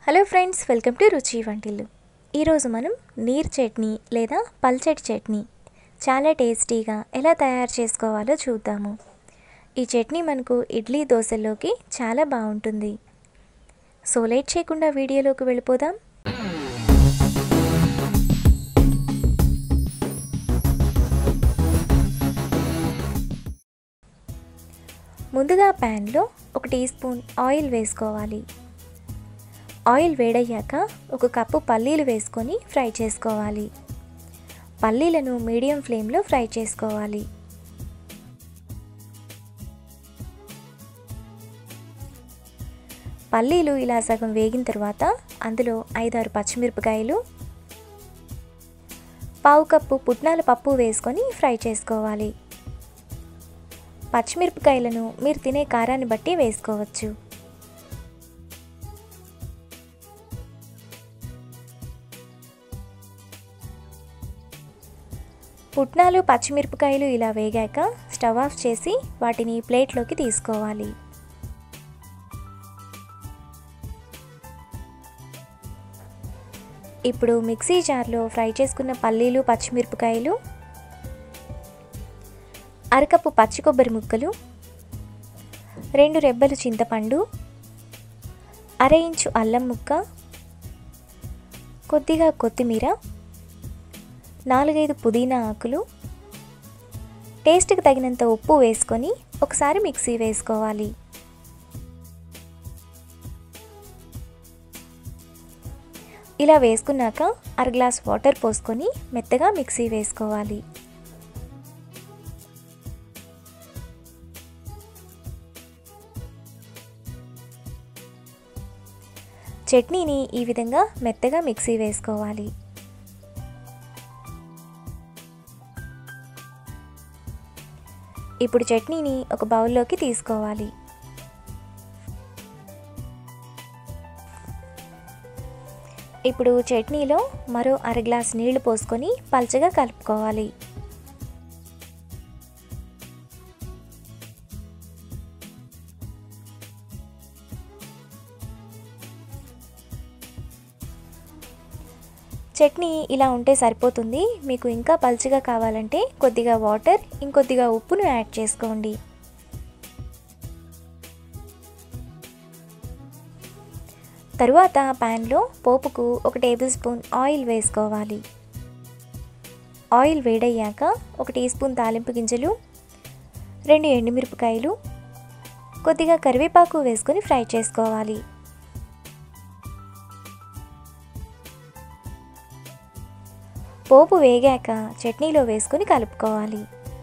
hello friends welcome to రుచి వంటిల్లు ఈరోజు మనం నీర్ చట్నీ లేదా పల్చటి చట్నీ చాలా టేస్టీగా ఎలా తయారు చేసుకోవాలో చూద్దాము ఈ చట్నీ మనకు ఇడ్లీ దోశల్లోకి చాలా బాగుంటుంది సో లేట్ చేయకుండా వీడియోలోకి వెళ్ళిపోదాం ముందుగా ప్యాన్లో ఒక టీ స్పూన్ ఆయిల్ వేసుకోవాలి ఆయిల్ వేడయ్యాక ఒక కప్పు పల్లీలు వేసుకొని ఫ్రై చేసుకోవాలి పల్లీలను మీడియం ఫ్లేమ్లో ఫ్రై చేసుకోవాలి పల్లీలు ఇలా సగం వేగిన తర్వాత అందులో ఐదారు పచ్చిమిరపకాయలు పావు కప్పు పుట్నాల పప్పు వేసుకొని ఫ్రై చేసుకోవాలి పచ్చిమిరపకాయలను మీరు తినే కారాన్ని బట్టి వేసుకోవచ్చు పుట్నాలు పచ్చిమిరపకాయలు ఇలా వేగాక స్టవ్ ఆఫ్ చేసి వాటిని ప్లేట్లోకి తీసుకోవాలి ఇప్పుడు మిక్సీ జార్లో ఫ్రై చేసుకున్న పల్లీలు పచ్చిమిరపకాయలు అరకప్పు పచ్చి కొబ్బరి ముక్కలు రెండు రెబ్బలు చింతపండు అర ఇంచు అల్లం ముక్క కొద్దిగా కొత్తిమీర నాలుగైదు పుదీనా ఆకులు టేస్ట్కి తగినంత ఉప్పు వేసుకొని ఒకసారి మిక్సీ వేసుకోవాలి ఇలా వేసుకున్నాక అర గ్లాస్ వాటర్ పోసుకొని మెత్తగా మిక్సీ వేసుకోవాలి చట్నీని ఈ విధంగా మెత్తగా మిక్సీ వేసుకోవాలి ఇప్పుడు చట్నీని ఒక బౌల్లోకి తీసుకోవాలి ఇప్పుడు చట్నీలో మరో అర గ్లాస్ నీళ్లు పోసుకొని పల్చగా కలుపుకోవాలి చట్నీ ఇలా ఉంటే సరిపోతుంది మీకు ఇంకా పల్చగా కావాలంటే కొద్దిగా వాటర్ ఇంకొద్దిగా ఉప్పును యాడ్ చేసుకోండి తరువాత ప్యాన్లో పోపుకు ఒక టేబుల్ స్పూన్ ఆయిల్ వేసుకోవాలి ఆయిల్ వేడయ్యాక ఒక టీ స్పూన్ తాలింపు గింజలు రెండు ఎండుమిరపకాయలు కొద్దిగా కరివేపాకు వేసుకొని ఫ్రై చేసుకోవాలి పోపు వేగాక చట్నీలో వేసుకొని కలుపుకోవాలి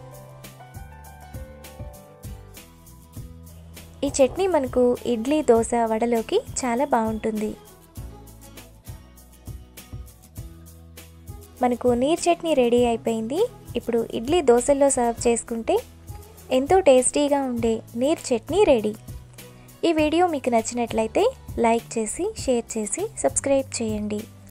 ఈ చట్నీ మనకు ఇడ్లీ దోశ వడలోకి చాలా బాగుంటుంది మనకు నీర్ చట్నీ రెడీ అయిపోయింది ఇప్పుడు ఇడ్లీ దోశల్లో సర్వ్ చేసుకుంటే ఎంతో టేస్టీగా ఉండే నీర్ చట్నీ రెడీ ఈ వీడియో మీకు నచ్చినట్లయితే లైక్ చేసి షేర్ చేసి సబ్స్క్రైబ్ చేయండి